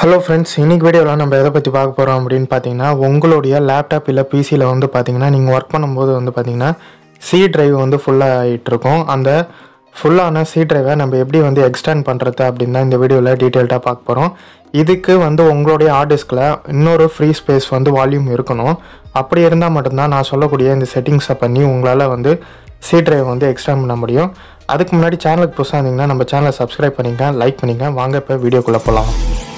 hello friends இன்னைக்கு வீடியோவில் நம்ம எதை பற்றி பார்க்க போகிறோம் அப்படின்னு பார்த்தீங்கன்னா உங்களுடைய லேப்டாப் இல்லை பிசியில் வந்து பார்த்தீங்கன்னா நீங்கள் ஒர்க் பண்ணும்போது வந்து பார்த்தீங்கன்னா சி டிரைவ் வந்து ஃபுல்லாக ஆகிட்டு இருக்கும் அந்த ஃபுல்லான சி டிரைவை நம்ம எப்படி வந்து எக்ஸ்டெண்ட் பண்ணுறது அப்படின்னு தான் இந்த வீடியோவில் டீட்டெயில்டாக பார்க்க போகிறோம் இதுக்கு வந்து உங்களுடைய ஹார்ட் டிஸ்கில் இன்னொரு ஃப்ரீ ஸ்பேஸ் வந்து வால்யூம் இருக்கணும் அப்படி இருந்தால் மட்டும்தான் நான் சொல்லக்கூடிய இந்த செட்டிங்ஸை பண்ணி உங்களால் வந்து சி டிரைவ் வந்து எக்ஸ்டெண்ட் பண்ண முடியும் அதுக்கு முன்னாடி சேனலுக்கு புதுசாக இருந்தீங்கன்னா நம்ம சேனலை சப்ஸ்கிரைப் பண்ணிங்க லைக் பண்ணிங்க வாங்க இப்போ வீடியோக்குள்ளே போகலாம்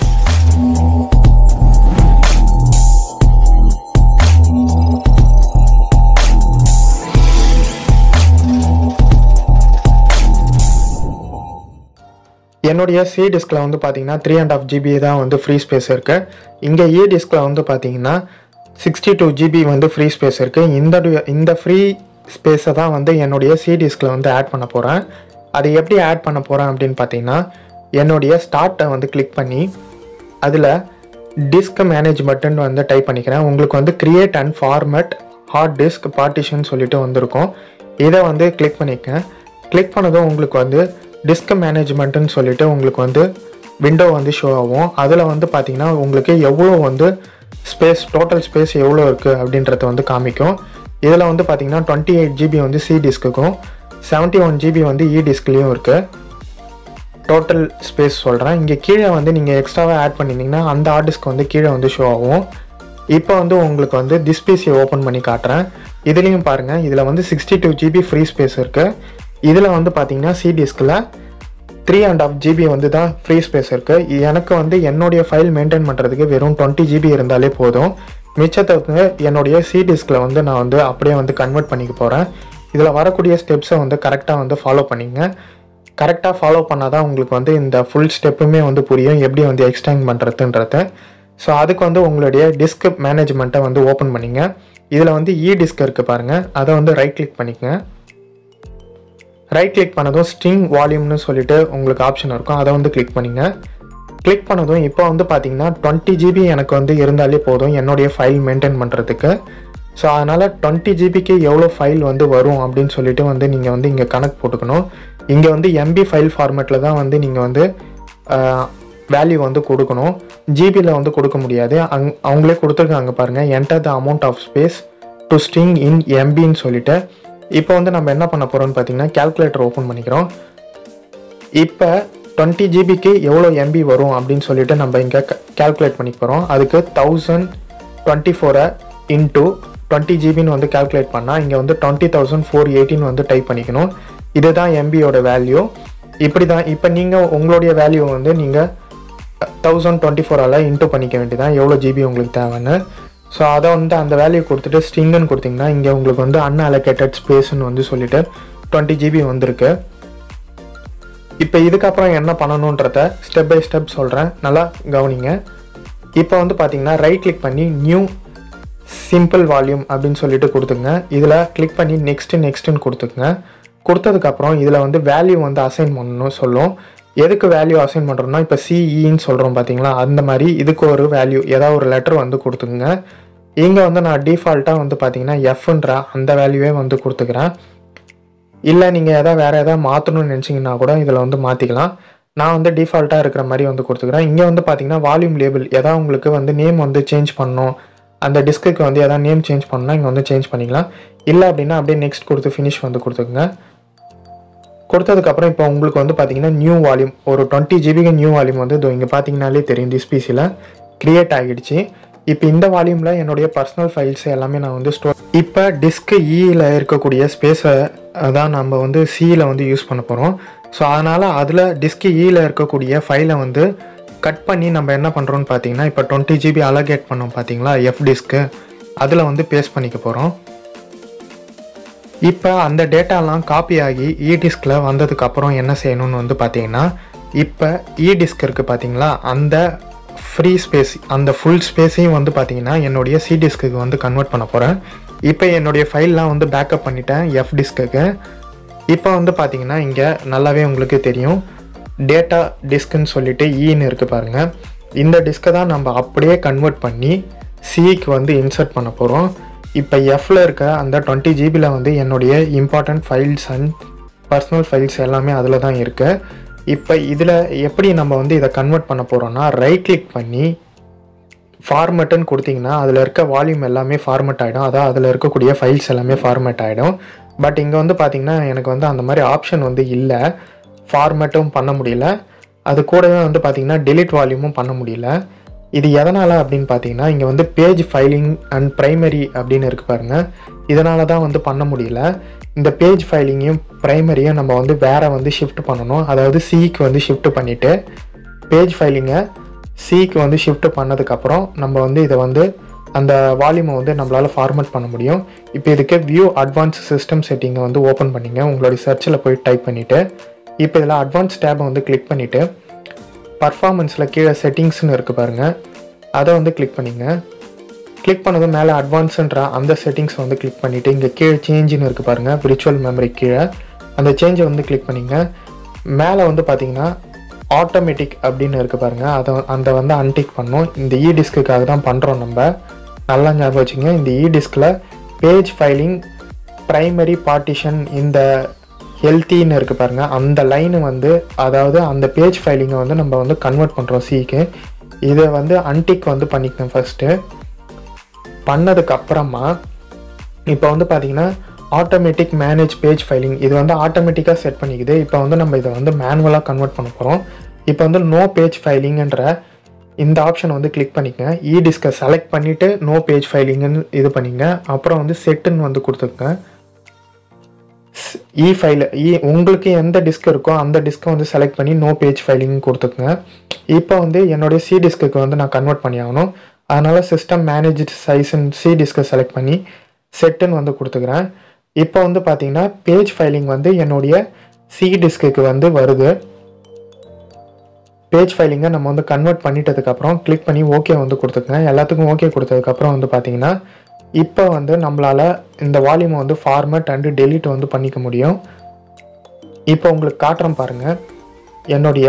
என்னுடைய சி டிஸ்கில் வந்து பார்த்தீங்கன்னா த்ரீ அண்ட் ஆஃப் ஜிபி தான் வந்து ஃப்ரீ ஸ்பேஸ் இருக்குது இங்கே இ டிஸ்கில் வந்து பார்த்தீங்கன்னா சிக்ஸ்டி டூ ஜிபி வந்து ஃப்ரீ ஸ்பேஸ் இருக்குது இந்த டு- இந்த ஃப்ரீ ஸ்பேஸை தான் வந்து என்னுடைய சி டிஸ்கில் வந்து ஆட் பண்ண போகிறேன் அது எப்படி ஆட் பண்ண போகிறேன் அப்படின்னு பார்த்தீங்கன்னா என்னுடைய ஸ்டார்ட்டை வந்து கிளிக் பண்ணி அதில் டிஸ்க் மேனேஜ்மெண்ட்டுன்னு வந்து டைப் பண்ணிக்கிறேன் உங்களுக்கு வந்து create and format hard disk partition சொல்லிட்டு வந்திருக்கும் இதை வந்து கிளிக் பண்ணிக்கங்க கிளிக் பண்ணதும் உங்களுக்கு வந்து டிஸ்க் மேனேஜ்மெண்ட்டுன்னு சொல்லிட்டு உங்களுக்கு வந்து விண்டோ வந்து ஷோ ஆகும் அதில் வந்து பார்த்தீங்கன்னா உங்களுக்கு எவ்வளோ வந்து ஸ்பேஸ் டோட்டல் ஸ்பேஸ் எவ்வளோ இருக்குது அப்படின்றத வந்து காமிக்கும் இதில் வந்து பார்த்தீங்கன்னா டுவெண்ட்டி எயிட் ஜிபி வந்து சி டிஸ்க்குக்கும் செவன்ட்டி ஒன் ஜிபி வந்து இ டிஸ்க்லேயும் இருக்குது டோட்டல் ஸ்பேஸ் சொல்கிறேன் இங்கே கீழே வந்து நீங்கள் எக்ஸ்ட்ராவாக ஆட் பண்ணியிருந்தீங்கன்னா அந்த ஹார்ட் டிஸ்க் வந்து கீழே வந்து ஷோ ஆகும் இப்போ வந்து உங்களுக்கு வந்து திஸ் பிசியை ஓப்பன் பண்ணி காட்டுறேன் இதுலேயும் பாருங்கள் இதில் வந்து sixty two GB free space இருக்குது இதில் வந்து பார்த்தீங்கன்னா சி டிஸ்கில் த்ரீ அண்ட் ஆஃப் ஜிபி வந்து தான் ஃப்ரீ ஸ்பேஸ் இருக்குது எனக்கு வந்து என்னுடைய ஃபைல் மெயின்டைன் பண்ணுறதுக்கு வெறும் டுவெண்ட்டி ஜிபி இருந்தாலே போதும் மிச்சத்தை வந்து என்னுடைய சி டிஸ்கில் வந்து நான் வந்து அப்படியே வந்து கன்வெர்ட் பண்ணிக்க போகிறேன் இதில் வரக்கூடிய ஸ்டெப்ஸை வந்து கரெக்டாக வந்து ஃபாலோ பண்ணிங்க கரெக்டாக ஃபாலோ பண்ணால் தான் உங்களுக்கு வந்து இந்த ஃபுல் ஸ்டெப்புமே வந்து புரியும் எப்படி வந்து எக்ஸ்டெண்ட் பண்ணுறதுன்றத ஸோ அதுக்கு வந்து உங்களுடைய டிஸ்க் மேனேஜ்மெண்ட்டை வந்து ஓப்பன் பண்ணிங்க இதில் வந்து இ டிஸ்க் இருக்குது பாருங்கள் அதை வந்து ரைட் கிளிக் பண்ணிக்கங்க ரைட் கிளிக் பண்ணதும் ஸ்ட்ரிங் வால்யூம்னு சொல்லிட்டு உங்களுக்கு ஆப்ஷன் இருக்கும் அதை வந்து கிளிக் பண்ணிங்க கிளிக் பண்ணதும் இப்போ வந்து பார்த்தீங்கன்னா டுவெண்ட்டி ஜிபி எனக்கு வந்து இருந்தாலே போதும் என்னுடைய ஃபைல் மெயின்டைன் பண்ணுறதுக்கு ஸோ அதனால் டுவெண்ட்டி ஜிபிக்கு எவ்வளோ ஃபைல் வந்து வரும் அப்படின்னு சொல்லிட்டு வந்து நீங்கள் வந்து இங்கே கணக்கு போட்டுக்கணும் இங்கே வந்து எம்பி ஃபைல் ஃபார்மேட்டில் தான் வந்து நீங்கள் வந்து வேல்யூ வந்து கொடுக்கணும் ஜிபியில் வந்து கொடுக்க முடியாது அங் அவங்களே கொடுத்துருக்காங்க பாருங்கள் enter the amount of space to shrink in எம்பின்னு சொல்லிட்டு இப்போ வந்து நம்ம என்ன பண்ண போகிறோம்னு பார்த்தீங்கன்னா கால்குலேட்டர் ஓப்பன் பண்ணிக்கிறோம் இப்போ டுவெண்ட்டி ஜிபிக்கு எவ்வளோ எம்பி வரும் அப்படின்னு சொல்லிட்டு நம்ம இங்கே கால்குலேட் பண்ணிக்க போகிறோம் அதுக்கு தௌசண்ட் டுவெண்ட்டி ஃபோரை இன்ட்டு டுவெண்ட்டி ஜிபின்னு வந்து கால்குலேட் பண்ணால் இங்கே வந்து டுவெண்ட்டி தௌசண்ட் ஃபோர் எயிட்டின் வந்து டைப் பண்ணிக்கணும் இதுதான் எம்பியோட வேல்யூ இப்படி தான் இப்போ நீங்கள் உங்களுடைய வேல்யூ வந்து நீங்கள் தௌசண்ட் டுவெண்ட்டி ஃபோரால் இன்ட்டு பண்ணிக்க வேண்டியதான் எவ்வளோ ஜிபி உங்களுக்கு தேவைன்னு ஸோ அதை வந்து அந்த வேல்யூ கொடுத்துட்டு ஸ்ட்ரிங்குன்னு கொடுத்தீங்கன்னா இங்கே உங்களுக்கு வந்து அன்அலோகேட்டட் ஸ்பேஸ்ன்னு வந்து சொல்லிட்டு டுவெண்ட்டி ஜிபி வந்திருக்கு இப்போ இதுக்கப்புறம் என்ன பண்ணணுன்றத ஸ்டெப் பை ஸ்டெப் சொல்கிறேன் நல்லா கவனிங்க இப்போ வந்து பார்த்தீங்கன்னா ரைட் கிளிக் பண்ணி நியூ சிம்பிள் வால்யூம் அப்படின்னு சொல்லிட்டு கொடுத்துங்க இதில் கிளிக் பண்ணி நெக்ஸ்ட்டு நெக்ஸ்ட்டுன்னு கொடுத்துக்குங்க கொடுத்ததுக்கப்புறம் இதில் வந்து வேல்யூ வந்து அசைன் பண்ணணும் சொல்லும் எதுக்கு வேல்யூ அசைன் பண்ணுறோம்னா இப்போ சிஇன்னு சொல்கிறோம் பார்த்தீங்களா அந்த மாதிரி இதுக்கு ஒரு வேல்யூ ஏதாவது ஒரு லெட்டர் வந்து கொடுத்துக்குங்க இங்கே வந்து நான் டிஃபால்ட்டாக வந்து பார்த்தீங்கன்னா எஃப்ன்ற அந்த வேல்யூவே வந்து கொடுத்துக்கிறேன் இல்லை நீங்கள் எதாவது வேறு எதாவது மாற்றணும்னு நினச்சிங்கன்னா கூட இதில் வந்து மாற்றிக்கலாம் நான் வந்து டிஃபால்ட்டாக இருக்கிற மாதிரி வந்து கொடுத்துக்கிறேன் இங்கே வந்து பார்த்தீங்கன்னா வால்யூம் லேபிள் எதாவது உங்களுக்கு வந்து நேம் வந்து சேஞ்ச் பண்ணணும் அந்த டிஸ்க்குக்கு வந்து எதாவது நேம் சேஞ்ச் பண்ணால் இங்கே வந்து சேஞ்ச் பண்ணிக்கலாம் இல்லை அப்படின்னா அப்படியே நெக்ஸ்ட் கொடுத்து ஃபினிஷ் வந்து கொடுத்துக்குங்க கொடுத்ததுக்கப்புறம் இப்போ உங்களுக்கு வந்து பார்த்தீங்கன்னா நியூ வால்யூம் ஒரு டுவெண்ட்டி ஜிபிக்கு நியூ வால்யூம் வந்து இதோ இங்கே பார்த்தீங்கனாலே தெரியும் திஸ் பிசியில் க்ரியேட் ஆகிடுச்சு இப்போ இந்த வால்யூமில் என்னுடைய பர்சனல் ஃபைல்ஸ் எல்லாமே நான் வந்து ஸ்டோர் இப்போ டிஸ்க்கு இயில் இருக்கக்கூடிய ஸ்பேஸை தான் நம்ம வந்து சியில் வந்து யூஸ் பண்ண போகிறோம் ஸோ அதனால் அதில் டிஸ்க்கு இயில் இருக்கக்கூடிய ஃபைலை வந்து கட் பண்ணி நம்ம என்ன பண்ணுறோம்னு பார்த்தீங்கன்னா இப்போ டுவெண்ட்டி ஜிபி அலகேட் பண்ணோம் பார்த்தீங்களா எஃப் டிஸ்க்கு அதில் வந்து பேஸ்ட் பண்ணிக்க போகிறோம் இப்போ அந்த டேட்டாலாம் காப்பி ஆகி இ டிஸ்கில் வந்ததுக்கப்புறம் என்ன செய்யணும்னு வந்து பார்த்தீங்கன்னா இப்போ இ டிஸ்க் இருக்குது பார்த்தீங்களா அந்த ஃப்ரீ ஸ்பேஸ் அந்த ஃபுல் ஸ்பேஸையும் வந்து பார்த்தீங்கன்னா என்னுடைய சி டிஸ்க்கு வந்து கன்வெர்ட் பண்ண போகிறேன் இப்போ என்னுடைய ஃபைல்லாம் வந்து பேக்கப் பண்ணிட்டேன் எஃப் டிஸ்க்குக்கு இப்போ வந்து பார்த்தீங்கன்னா இங்கே நல்லாவே உங்களுக்கு தெரியும் டேட்டா டிஸ்க்குன்னு சொல்லிட்டு ஈன்னு இருக்குது பாருங்கள் இந்த டிஸ்க்கை தான் நம்ம அப்படியே கன்வெர்ட் பண்ணி சிக்கு வந்து இன்சர்ட் பண்ண போகிறோம் இப்போ எஃப்ல இருக்க அந்த டுவெண்ட்டி ஜிபியில் வந்து என்னுடைய important files and personal files எல்லாமே அதில் தான் இருக்குது இப்போ இதில் எப்படி நம்ம வந்து இதை கன்வெர்ட் பண்ண போகிறோம்னா ரைட் கிளிக் பண்ணி ஃபார்மேட்டுன்னு கொடுத்தீங்கன்னா அதில் இருக்க வால்யூம் எல்லாமே ஃபார்மேட் ஆகிடும் அதான் அதில் இருக்கக்கூடிய ஃபைல்ஸ் எல்லாமே ஃபார்மேட் ஆகிடும் பட் இங்கே வந்து பார்த்திங்கன்னா எனக்கு வந்து அந்த மாதிரி ஆப்ஷன் வந்து இல்லை ஃபார்மேட்டும் பண்ண முடியல அது கூடவே வந்து பார்த்திங்கன்னா delete வால்யூமும் பண்ண முடியல இது எதனால் அப்படின்னு பார்த்தீங்கன்னா இங்கே வந்து பேஜ் ஃபைலிங் அண்ட் ப்ரைமரி அப்படின்னு இருக்கு பாருங்க இதனால தான் வந்து பண்ண முடியல இந்த பேஜ் ஃபைலிங்கையும் ப்ரைமரியும் நம்ம வந்து வேற வந்து ஷிஃப்ட் பண்ணணும் அதாவது சிக்கு வந்து ஷிஃப்ட் பண்ணிவிட்டு பேஜ் ஃபைலிங்கை சிக்கு வந்து ஷிஃப்ட் பண்ணதுக்கப்புறம் நம்ம வந்து இதை வந்து அந்த வால்யூமை வந்து நம்மளால் ஃபார்மேட் பண்ண முடியும் இப்போ இதுக்கு வியூ அட்வான்ஸ் சிஸ்டம் செட்டிங்கை வந்து ஓப்பன் பண்ணிங்க உங்களுடைய சர்ச்சில் போய் டைப் பண்ணிவிட்டு இப்போ இதில் அட்வான்ஸ் டேபை வந்து கிளிக் பண்ணிவிட்டு பர்ஃபார்மன்ஸில் கீழே செட்டிங்ஸ்னு இருக்குது பாருங்கள் அதை வந்து கிளிக் பண்ணிங்க கிளிக் பண்ணதும் மேலே அட்வான்ஸுன்ற அந்த செட்டிங்ஸ் வந்து கிளிக் பண்ணிவிட்டு இங்கே கீழே சேஞ்சுன்னு இருக்குது பாருங்கள் விர்ச்சுவல் மெமரி கீழே அந்த சேஞ்சை வந்து கிளிக் பண்ணிங்க மேலே வந்து பார்த்தீங்கன்னா ஆட்டோமேட்டிக் அப்படின்னு இருக்குது பாருங்கள் அதை அந்த வந்து அன்டிக் பண்ணோம் இந்த இ டிஸ்க்குக்காக தான் பண்ணுறோம் நம்ம நல்லா ஞாபகம் வச்சுங்க இந்த இ டிஸ்கில் பேஜ் ஃபைலிங் ப்ரைமரி பார்ட்டிஷன் இந்த ஹெல்த்தின்னு இருக்குது பாருங்கள் அந்த லைனு வந்து அதாவது அந்த பேஜ் ஃபைலிங்கை வந்து நம்ம வந்து கன்வெர்ட் பண்ணுறோம் சிக்கு இதை வந்து அன்டிக் வந்து பண்ணிக்கணும் ஃபஸ்ட்டு பண்ணதுக்கு அப்புறமா இப்போ வந்து பார்த்தீங்கன்னா ஆட்டோமேட்டிக் மேனேஜ் பேஜ் ஃபைலிங் இது வந்து ஆட்டோமேட்டிக்காக செட் பண்ணிக்குது இப்போ வந்து நம்ம இதை வந்து மேனுவலாக கன்வெர்ட் பண்ண போகிறோம் இப்போ வந்து நோ பேஜ் ஃபைலிங்கன்ற இந்த ஆப்ஷனை வந்து கிளிக் பண்ணிக்கங்க இ டிஸ்கை செலக்ட் பண்ணிவிட்டு நோ பேஜ் ஃபைலிங்னு இது பண்ணிங்க அப்புறம் வந்து செட்டுன்னு வந்து கொடுத்துருங்க இ ஃபைல் இ உங்களுக்கு எந்த டிஸ்க் இருக்கோ அந்த டிஸ்க்கை வந்து செலக்ட் பண்ணி நோ பேஜ் ஃபைலிங் கொடுத்துக்குங்க இப்போ வந்து என்னுடைய சி டிஸ்க்கு வந்து நான் கன்வெர்ட் பண்ணி ஆகணும் அதனால் சிஸ்டம் மேனேஜ் சைஸ்ன்னு சி டிஸ்க்கை செலக்ட் பண்ணி செட்டுன்னு வந்து கொடுத்துக்கிறேன் இப்போ வந்து பார்த்தீங்கன்னா பேஜ் ஃபைலிங் வந்து என்னுடைய சி டிஸ்க்கு வந்து வருது பேஜ் ஃபைலிங்கை நம்ம வந்து கன்வெர்ட் பண்ணிட்டதுக்கப்புறம் கிளிக் பண்ணி ஓகே வந்து கொடுத்துக்கங்க எல்லாத்துக்கும் ஓகே கொடுத்ததுக்கப்புறம் வந்து பார்த்தீங்கன்னா இப்போ வந்து நம்மளால் இந்த வால்யூமை வந்து ஃபார்மேட் அண்டு டெலீட் வந்து பண்ணிக்க முடியும் இப்போ உங்களுக்கு காட்டுறேன் பாருங்கள் என்னுடைய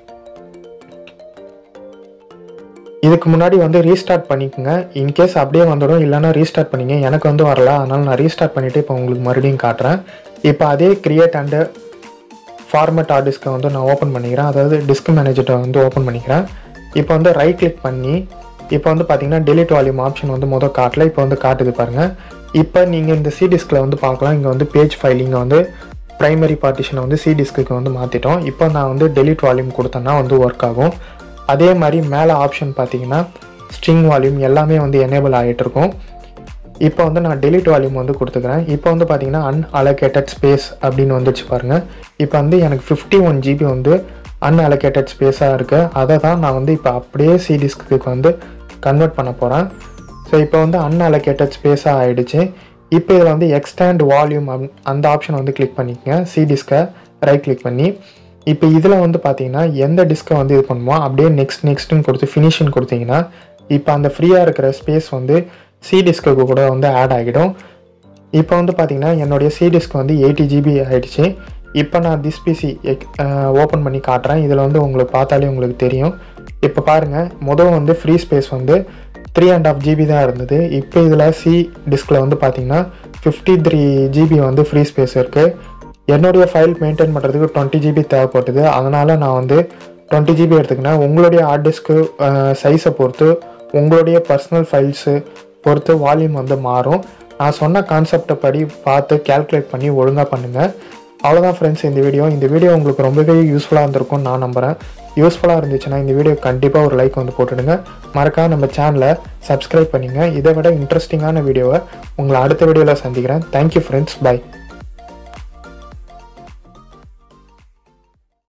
இதுக்கு முன்னாடி வந்து ரீஸ்டார்ட் பண்ணிக்கோங்க இன்கேஸ் அப்படியே வந்துடும் இல்லைன்னா ரீஸ்டார்ட் பண்ணிங்க எனக்கு வந்து வரல அதனால் நான் ரீஸ்டார்ட் பண்ணிவிட்டு இப்போ உங்களுக்கு மறுபடியும் காட்டுறேன் இப்போ அதே கிரியேட் அண்டு ஃபார்மேட் ஆர் டிஸ்க்கை வந்து நான் ஓப்பன் பண்ணிக்கிறேன் அதாவது டிஸ்க் மேனேஜர்ட்டை வந்து ஓப்பன் பண்ணிக்கிறேன் இப்போ வந்து ரைட் கிளிக் பண்ணி இப்போ வந்து பார்த்தீங்கன்னா delete வால்யூம் ஆப்ஷன் வந்து மொதல் காட்டல இப்போ வந்து காட்டுது பாருங்கள் இப்போ நீங்கள் இந்த சி டிஸ்கில் வந்து பார்க்கலாம் இங்கே வந்து பேஜ் ஃபைலிங்கை வந்து ப்ரைமரி பார்ட்டிஷனை வந்து சி டிஸ்க்கு வந்து மாற்றிட்டோம் இப்போ நான் வந்து delete வால்யூம் கொடுத்தேன்னா வந்து ஒர்க் ஆகும் அதே மாதிரி மேலே ஆப்ஷன் பார்த்தீங்கன்னா ஸ்ட்ரிங் வால்யூம் எல்லாமே வந்து எனேபிள் ஆகிட்டு இருக்கும் இப்போ வந்து நான் delete வால்யூம் வந்து கொடுத்துக்கிறேன் இப்போ வந்து பார்த்தீங்கன்னா அன்அலோகேட்டட் ஸ்பேஸ் அப்படின்னு வந்துச்சு பாருங்கள் இப்போ வந்து எனக்கு ஃபிஃப்டி ஒன் ஜிபி வந்து அன்அலோகேட்டட் ஸ்பேஸாக இருக்குது அதை தான் நான் வந்து இப்போ அப்படியே சி டிஸ்க்கு வந்து கன்வெர்ட் பண்ண போகிறேன் ஸோ இப்போ வந்து அன்அலோகேட்டட் ஸ்பேஸாக ஆயிடுச்சு இப்போ இதில் வந்து எக்ஸ்டேண்ட் வால்யூம் அந்த ஆப்ஷன் வந்து கிளிக் பண்ணிக்கங்க சி டிஸ்கை ரைட் கிளிக் பண்ணி இப்போ இதில் வந்து பார்த்தீங்கன்னா எந்த டிஸ்கை வந்து இது பண்ணுமோ அப்படியே நெக்ஸ்ட் நெக்ஸ்ட்னு கொடுத்து ஃபினிஷ்னு கொடுத்தீங்கன்னா இப்போ அந்த ஃப்ரீயாக இருக்கிற ஸ்பேஸ் வந்து சி டிஸ்க்கு கூட வந்து ஆட் ஆகிடும் இப்போ வந்து பார்த்தீங்கன்னா என்னுடைய சி டிஸ்க் வந்து எயிட்டி ஜிபி ஆயிடுச்சு இப்போ நான் திஸ் பிசி ஓப்பன் பண்ணி காட்டுறேன் இதில் வந்து உங்களுக்கு பார்த்தாலே உங்களுக்கு தெரியும் இப்போ பாருங்கள் முதல் வந்து ஃப்ரீ ஸ்பேஸ் வந்து த்ரீ அண்ட் ஆஃப் ஜிபி தான் இருந்தது இப்போ இதில் சி டிஸ்கில் வந்து பார்த்தீங்கன்னா ஃபிஃப்டி த்ரீ ஜிபி வந்து ஃப்ரீ ஸ்பேஸ் இருக்குது என்னுடைய ஃபைல் மெயின்டைன் பண்ணுறதுக்கு டுவெண்ட்டி ஜிபி தேவைப்பட்டது அதனால் நான் வந்து டுவெண்ட்டி ஜிபி எடுத்துக்கினேன் உங்களுடைய ஹார்ட் டிஸ்க்கு சைஸை பொறுத்து உங்களுடைய பர்சனல் ஃபைல்ஸு பொறுத்து வால்யூம் வந்து மாறும் நான் சொன்ன கான்செப்டை படி பார்த்து கேல்குலேட் பண்ணி ஒழுங்காக பண்ணுங்கள் அவ்வளோதான் ஃப்ரெண்ட்ஸ் இந்த வீடியோ இந்த வீடியோ உங்களுக்கு ரொம்பவே யூஸ்ஃபுல்லாக இருந்திருக்கும்னு நான் நம்புகிறேன் யூஸ்ஃபுல்லாக இருந்துச்சுன்னா இந்த வீடியோ கண்டிப்பாக ஒரு லைக் வந்து போட்டுடுங்க மறக்காம நம்ம சேனலை சப்ஸ்கிரைப் பண்ணிங்க இதை விட இன்ட்ரெஸ்டிங்கான வீடியோவை உங்களை அடுத்த வீடியோவில் சந்திக்கிறேன் தேங்க்யூ ஃப்ரெண்ட்ஸ் பை